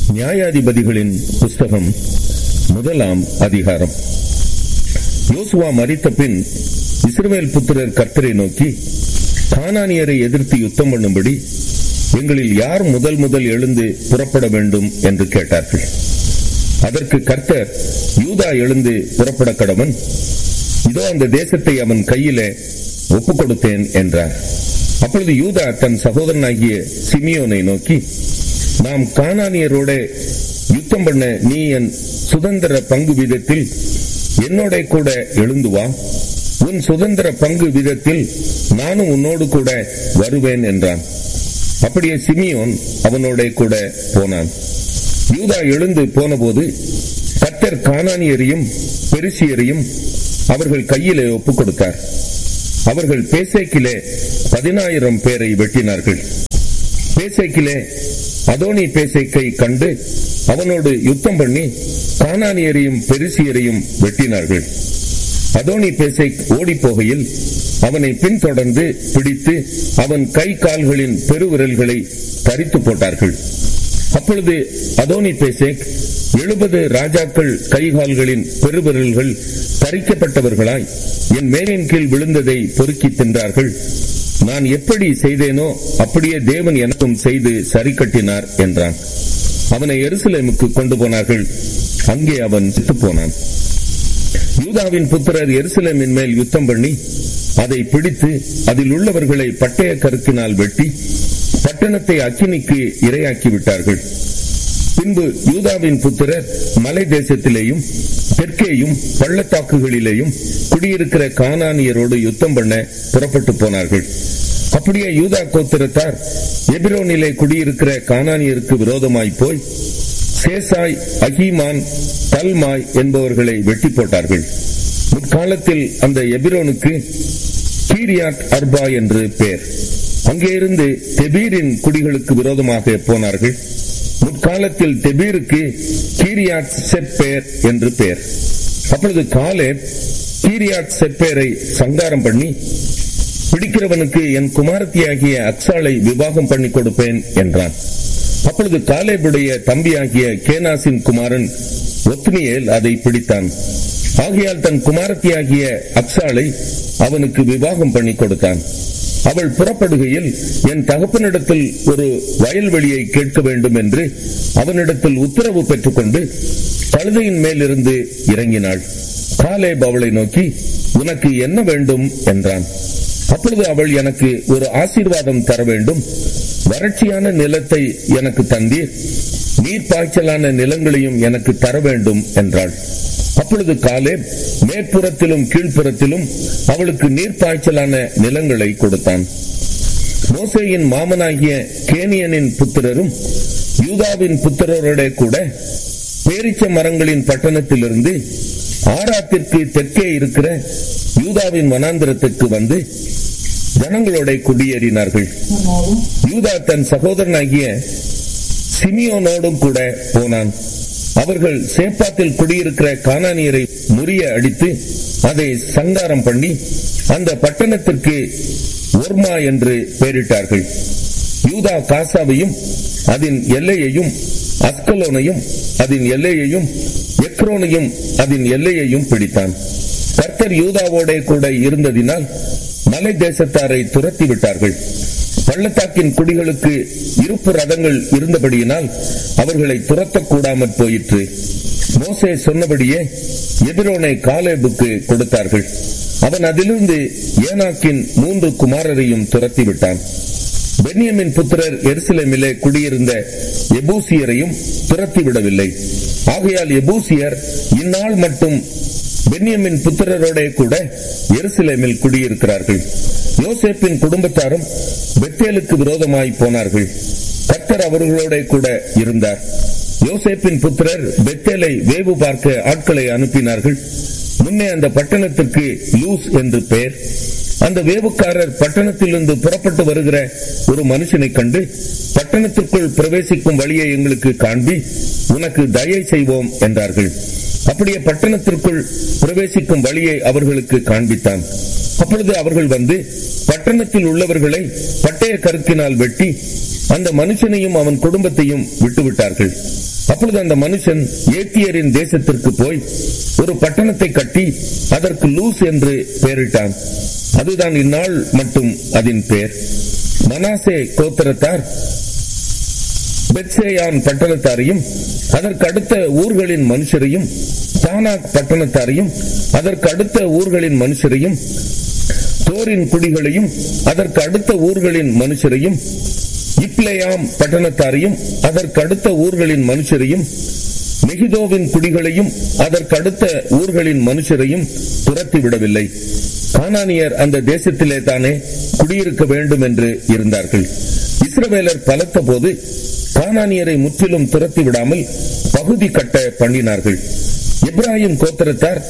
நியாயாதிபதிகளின் புஸ்தகம் முதலாம் அதிகாரம் யோசுவா மரித்த பின் இஸ்ரவேல் புத்திரர் கர்த்தரை நோக்கி கானானியரை எதிர்த்து யுத்தம் பண்ணும்படி எங்களில் யார் முதல் முதல் எழுந்து புறப்பட வேண்டும் என்று கேட்டார்கள் அதற்கு கர்த்தர் யூதா எழுந்து புறப்பட கடவன் இதோ அந்த தேசத்தை அவன் கையிலே ஒப்புக் கொடுத்தேன் என்றார் அப்பொழுது யூதா தன் சகோதரனாகிய சிமியோனை நோக்கி நாம் கானானியரோட யுத்தம் பண்ண நீ என் சுதந்திர பங்கு வீதத்தில் என்னோட கூட எழுந்து வா உன் சுதந்திர பங்கு வீதத்தில் நானும் உன்னோடு கூட வருவேன் என்றான் அப்படியே சிமியோன் அவனோட கூட போனான் யூதா எழுந்து போனபோது கத்தர் கானானியரையும் பெருசியரையும் அவர்கள் கையிலே ஒப்புக் கொடுத்தார் அவர்கள் பேசேக்கிலே பதினாயிரம் பேரை வெட்டினார்கள் பேசேக்கிலே அதோனி பேசேக்கை கண்டு அவனோடு யுத்தம் பண்ணி கானானியரையும் பெருசியரையும் வெட்டினார்கள் அதோனி பேசேக் ஓடி போகையில் அவனை பின்தொடர்ந்து பிடித்து அவன் கை கால்களின் பெருவிரல்களை தரித்து போட்டார்கள் அப்பொழுது அதோனி பேசேக் எழுபது ராஜாக்கள் கைகால்களின் பெருவிரல்கள் தரிக்கப்பட்டவர்களாய் என் மேலின் கீழ் விழுந்ததை பொறுக்கி தின்றார்கள் நான் எப்படி செய்தேனோ அப்படியே தேவன் எனக்கும் செய்து சரி கட்டினார் என்றான் அவனை எருசலேமுக்கு கொண்டு போனார்கள் அங்கே அவன் செத்து போனான் யூதாவின் புத்திரர் எருசலேமின் மேல் யுத்தம் பண்ணி அதை பிடித்து அதில் உள்ளவர்களை பட்டய கருத்தினால் வெட்டி பட்டணத்தை அக்கினிக்கு இரையாக்கி விட்டார்கள் பின்பு யூதாவின் புத்திரர் மலை தேசத்திலேயும் தெற்கேயும் பள்ளத்தாக்குகளிலேயும் குடியிருக்கிற கானானியரோடு யுத்தம் பண்ண புறப்பட்டு போனார்கள் அப்படியே யூதா கோத்திரத்தார் எபிரோனிலே குடியிருக்கிற கானானியருக்கு விரோதமாய் போய் சேசாய் அகிமான் தல்மாய் என்பவர்களை வெட்டி போட்டார்கள் முற்காலத்தில் அந்த எபிரோனுக்கு கீரியாட் அர்பா என்று பெயர் அங்கே இருந்து தெபீரின் குடிகளுக்கு விரோதமாக போனார்கள் முற்காலத்தில் தெபீருக்கு கீரியாட் செப்பேர் என்று பெயர் அப்பொழுது காலே கீரியாட் செப்பேரை சங்காரம் பண்ணி பிடிக்கிறவனுக்கு என் குமாரத்தியாகிய அக்சாலை விவாகம் பண்ணி கொடுப்பேன் என்றான் அப்பொழுது காலேபுடைய தம்பியாகிய கேனாசின் குமாரன் ஒத்னியேல் அதை பிடித்தான் ஆகையால் தன் குமாரத்தியாகிய அக்சாலை அவனுக்கு விவாகம் பண்ணி கொடுத்தான் அவள் புறப்படுகையில் என் தகப்பனிடத்தில் ஒரு வயல்வெளியை கேட்க வேண்டும் என்று அவனிடத்தில் உத்தரவு பெற்றுக்கொண்டு கழுதையின் மேலிருந்து இறங்கினாள் காலேப் அவளை நோக்கி உனக்கு என்ன வேண்டும் என்றான் அப்பொழுது அவள் எனக்கு ஒரு ஆசீர்வாதம் தர வேண்டும் வறட்சியான நிலத்தை எனக்கு தந்தீர் நீர் பாய்ச்சலான நிலங்களையும் எனக்கு தர வேண்டும் என்றாள் அப்பொழுது காலே மேற்புறத்திலும் கீழ்ப்புறத்திலும் அவளுக்கு நீர் பாய்ச்சலான நிலங்களை கொடுத்தான் மோசையின் மாமனாகிய கேனியனின் புத்திரரும் யூதாவின் புத்திரரோட கூட பேரிச்ச மரங்களின் பட்டணத்திலிருந்து ஆராத்திற்கு தெற்கே இருக்கிற யூதாவின் வனாந்திரத்துக்கு வந்து ஜனங்களோட குடியேறினார்கள் யூதா தன் சகோதரனாகிய சிமியோனோடும் கூட போனான் அவர்கள் சேப்பாத்தில் குடியிருக்கிற கானானியரை முறிய அடித்து அதை சங்காரம் பண்ணி அந்த பட்டணத்திற்கு ஒர்மா என்று பெயரிட்டார்கள் யூதா காசாவையும் அதன் எல்லையையும் அஸ்கலோனையும் அதன் எல்லையையும் எக்ரோனையும் அதன் எல்லையையும் பிடித்தான் கர்த்தர் யூதாவோட கூட இருந்ததினால் மலை தேசத்தாரை துரத்தி விட்டார்கள் பள்ளத்தாக்கின் குடிகளுக்கு இருப்பு ரதங்கள் இருந்தபடியினால் அவர்களை துரத்தக்கூடாமற் போயிற்று மோசே சொன்னபடியே எபிரோனை காலேபுக்கு கொடுத்தார்கள் அவன் அதிலிருந்து ஏனாக்கின் மூன்று குமாரரையும் துரத்தி விட்டான் பென்யமின் புத்திரர் எருசலேமிலே குடியிருந்த எபூசியரையும் துரத்தி விடவில்லை ஆகையால் எபூசியர் இந்நாள் மட்டும் பென்யமின் புத்திரரோட கூட எருசலேமில் குடியிருக்கிறார்கள் யோசேப்பின் குடும்பத்தாரும் பெத்தேலுக்கு விரோதமாய் போனார்கள் கர்த்தர் அவர்களோட கூட இருந்தார் யோசேப்பின் புத்திரர் பெத்தேலை வேவு பார்க்க ஆட்களை அனுப்பினார்கள் முன்னே அந்த பட்டணத்திற்கு லூஸ் என்று பெயர் அந்த வேவுக்காரர் பட்டணத்திலிருந்து புறப்பட்டு வருகிற ஒரு மனுஷனை கண்டு பட்டணத்திற்குள் பிரவேசிக்கும் வழியை எங்களுக்கு காண்பி உனக்கு தயை செய்வோம் என்றார்கள் அப்படியே பட்டணத்திற்குள் பிரவேசிக்கும் வழியை அவர்களுக்கு காண்பித்தான் அப்பொழுது அவர்கள் வந்து பட்டணத்தில் உள்ளவர்களை பட்டய கருத்தினால் வெட்டி அந்த மனுஷனையும் அவன் குடும்பத்தையும் விட்டுவிட்டார்கள் அப்பொழுது அந்த மனுஷன் ஏத்தியரின் தேசத்திற்கு போய் ஒரு பட்டணத்தை கட்டி அதற்கு லூஸ் என்று பெயரிட்டான் அதுதான் இந்நாள் மட்டும் அதன் பேர் மனாசே கோத்திரத்தார் பெத்சேயான் பட்டணத்தாரையும் அதற்கு அடுத்த ஊர்களின் மனுஷரையும் தானாக் பட்டணத்தாரையும் அதற்கு அடுத்த ஊர்களின் மனுஷரையும் தோரின் குடிகளையும் அதற்கு அடுத்த ஊர்களின் மனுஷரையும் இப்லேயாம் பட்டணத்தாரையும் அதற்கு அடுத்த ஊர்களின் மனுஷரையும் மெகிதோவின் குடிகளையும் அதற்கு அடுத்த ஊர்களின் மனுஷரையும் துரத்தி விடவில்லை கானானியர் அந்த தேசத்திலே தானே குடியிருக்க வேண்டும் என்று இருந்தார்கள் இஸ்ரவேலர் பலத்த போது கானானியரை முற்றிலும் துரத்தி விடாமல் பகுதி கட்ட பண்ணினார்கள் இப்ராஹிம் கோத்திரத்தார்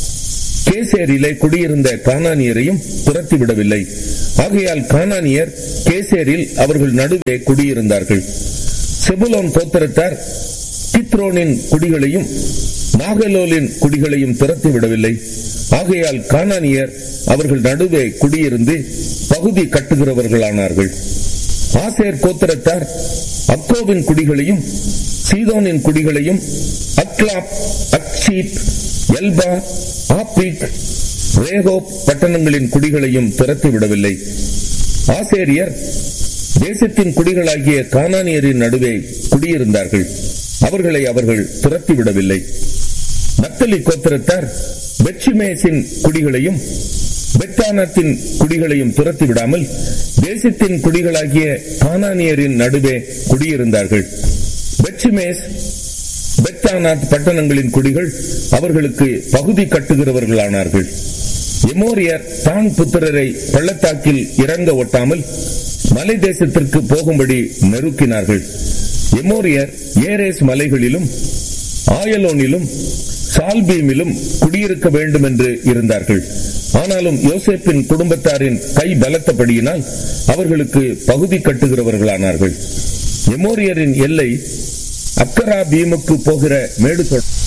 கேசேரிலே குடியிருந்த கானானியரையும் துரத்தி விடவில்லை ஆகையால் கானானியர் கேசேரில் அவர்கள் நடுவே குடியிருந்தார்கள் செபுலோன் கோத்திரத்தார் கித்ரோனின் குடிகளையும் நாகலோலின் குடிகளையும் துரத்தி விடவில்லை ஆகையால் கானானியர் அவர்கள் நடுவே குடியிருந்து பகுதி கட்டுகிறவர்களானார்கள் ஆசேர் கோத்திரத்தார் அக்கோவின் குடிகளையும் சீதோனின் குடிகளையும் அக்லாப் அக்ஷீப் எல்பா ஆப்பிக் ரேகோப் பட்டணங்களின் குடிகளையும் துரத்தி விடவில்லை ஆசேரியர் தேசத்தின் குடிகளாகிய கானானியரின் நடுவே குடியிருந்தார்கள் அவர்களை அவர்கள் துரத்தி விடவில்லை நத்தலி கோத்திரத்தார் பெட்சிமேசின் குடிகளையும் பெத்தானத்தின் குடிகளையும் துரத்தி விடாமல் தேசத்தின் குடிகளாகிய கானானியரின் நடுவே குடியிருந்தார்கள் பெட்சிமேஸ் பெத்தானாத் பட்டணங்களின் குடிகள் அவர்களுக்கு பகுதி கட்டுகிறவர்களானார்கள் எமோரியர் தான் புத்திரரை பள்ளத்தாக்கில் இறங்க ஒட்டாமல் மலை தேசத்திற்கு போகும்படி நெருக்கினார்கள் எமோரியர் ஏரேஸ் மலைகளிலும் ஆயலோனிலும் சால்பீமிலும் குடியிருக்க வேண்டும் என்று இருந்தார்கள் ஆனாலும் யோசேப்பின் குடும்பத்தாரின் கை பலத்தபடியினால் அவர்களுக்கு பகுதி கட்டுகிறவர்களானார்கள் எமோரியரின் எல்லை அக்கரா பீமுக்கு போகிற மேடு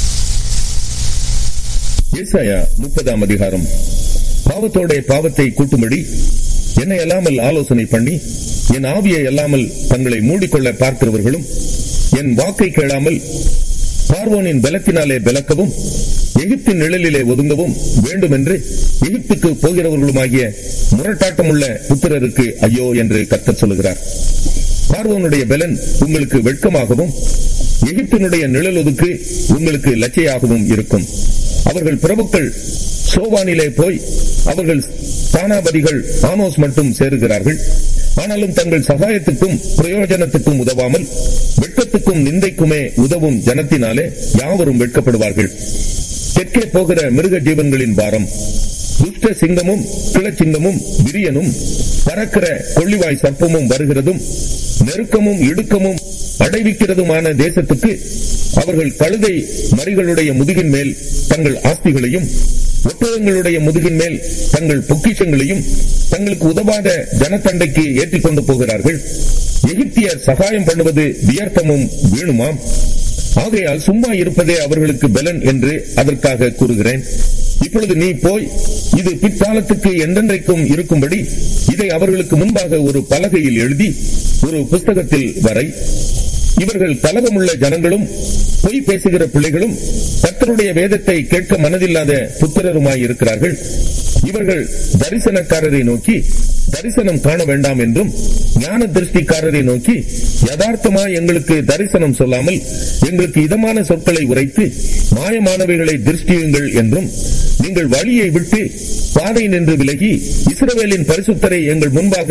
ஏசாயா முப்பதாம் அதிகாரம் பாவத்தோட பாவத்தை கூட்டும்படி என்னை அல்லாமல் ஆலோசனை பண்ணி என் ஆவியை அல்லாமல் தங்களை மூடிக்கொள்ள பார்க்கிறவர்களும் என் வாக்கை கேளாமல் பார்வோனின் பலத்தினாலே பலக்கவும் எகிப்தின் நிழலிலே ஒதுங்கவும் வேண்டும் என்று எகிப்துக்கு போகிறவர்களுமாகிய முரட்டாட்டமுள்ள புத்திரருக்கு ஐயோ என்று கத்தர் சொல்லுகிறார் பார்வோனுடைய பலன் உங்களுக்கு வெட்கமாகவும் எகிப்தினுடைய நிழலொதுக்கு உங்களுக்கு லட்சையாகவும் இருக்கும் அவர்கள் பிரபுக்கள் சோவானிலே போய் அவர்கள் தானாபதிகள் ஆனோஸ் மட்டும் சேருகிறார்கள் ஆனாலும் தங்கள் சகாயத்துக்கும் பிரயோஜனத்துக்கும் உதவாமல் வெட்கத்துக்கும் நிந்தைக்குமே உதவும் ஜனத்தினாலே யாவரும் வெட்கப்படுவார்கள் தெற்கே போகிற மிருக ஜீவன்களின் பாரம் துஷ்ட சிங்கமும் கிளச்சிங்கமும் விரியனும் பறக்கிற கொள்ளிவாய் சர்ப்பமும் வருகிறதும் நெருக்கமும் இடுக்கமும் அடைவிக்கிறதுமான தேசத்துக்கு அவர்கள் கழுதை மறிகளுடைய முதுகின் மேல் தங்கள் ஆஸ்திகளையும் ஒட்டகங்களுடைய முதுகின் மேல் தங்கள் பொக்கிஷங்களையும் தங்களுக்கு உதவாத ஜனத்தண்டைக்கு ஏற்றிக் கொண்டு போகிறார்கள் எகிப்தியர் சகாயம் பண்ணுவது வியர்த்தமும் வீணுமாம் ஆகையால் சும்மா இருப்பதே அவர்களுக்கு பலன் என்று அதற்காக கூறுகிறேன் இப்பொழுது நீ போய் இது பிற்காலத்துக்கு என்றென்றைக்கும் இருக்கும்படி இதை அவர்களுக்கு முன்பாக ஒரு பலகையில் எழுதி ஒரு புஸ்தகத்தில் வரை இவர்கள் கலகமுள்ள ஜனங்களும் பொய் பேசுகிற பிள்ளைகளும் கர்த்தருடைய வேதத்தை கேட்க மனதில்லாத புத்திரருமாய் இருக்கிறார்கள் இவர்கள் தரிசனக்காரரை நோக்கி தரிசனம் காண வேண்டாம் என்றும் ஞான திருஷ்டிக்காரரை நோக்கி யதார்த்தமா எங்களுக்கு தரிசனம் சொல்லாமல் எங்களுக்கு இதமான சொற்களை உரைத்து மாயமானவைகளை திருஷ்டியுங்கள் என்றும் நீங்கள் வழியை விட்டு பாதை நின்று விலகி இஸ்ரவேலின் பரிசுத்தரை எங்கள் முன்பாக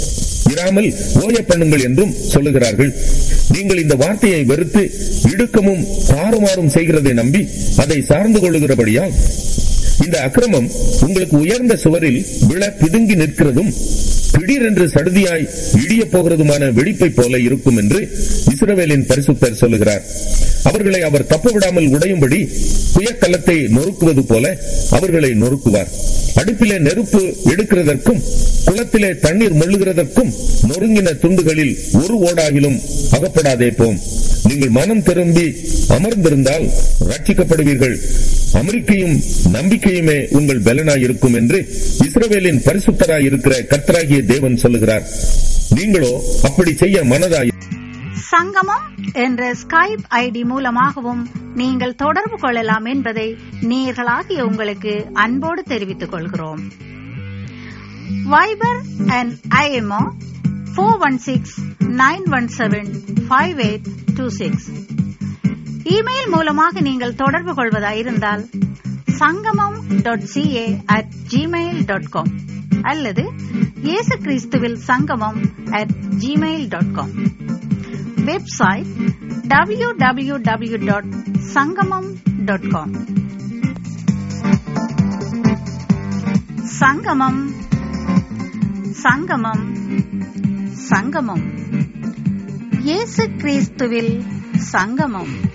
இராமல் ஓய பண்ணுங்கள் என்றும் சொல்லுகிறார்கள் நீங்கள் இந்த வார்த்தையை வெறுத்து இடுக்கமும் தாறுமாறும் செய்கிறதை நம்பி அதை சார்ந்து கொள்ளுகிறபடியால் இந்த அக்கிரமம் உங்களுக்கு உயர்ந்த சுவரில் விழ பிதுங்கி நிற்கிறதும் திடீரென்று சடுதியாய் இடிய போகிறதுமான வெடிப்பை போல இருக்கும் என்று இஸ்ரவேலின் பரிசுத்தர் சொல்லுகிறார் அவர்களை அவர் தப்பு விடாமல் உடையும்படி புயக்கல்லத்தை நொறுக்குவது போல அவர்களை நொறுக்குவார் அடுப்பிலே நெருப்பு எடுக்கிறதற்கும் குளத்திலே தண்ணீர் மொள்ளுகிறதற்கும் நொறுங்கின துண்டுகளில் ஒரு ஓடாகிலும் அகப்படாதே போம் நீங்கள் மனம் திரும்பி அமர்ந்திருந்தால் ரட்சிக்கப்படுவீர்கள் அமெரிக்கையும் நம்பிக்கையுமே உங்கள் பலனாய் இருக்கும் என்று இஸ்ரவேலின் பரிசுத்தராய் இருக்கிற கர்த்தராகிய தேவன் சொல்லுகிறார் நீங்களோ அப்படி செய்ய மனதாய் சங்கமம் என்ற ஸ்கைப் ஐடி மூலமாகவும் நீங்கள் தொடர்பு கொள்ளலாம் என்பதை நேர்களாகிய உங்களுக்கு அன்போடு தெரிவித்துக் கொள்கிறோம் Viber and IMO four one six nine one seven five eight two six email மூலமாக நீங்கள் தொடர்பு கொள்வதாயிருந்தால் Sangamam dot CA at Gmail dot com அல்லது இயேசு கிறிஸ்துவில் Sangamam at Gmail dot com website W W W dot Sangamam dot com Sangamam Sangamam சங்கமம் இயேசு கிறிஸ்துவில் சங்கமம்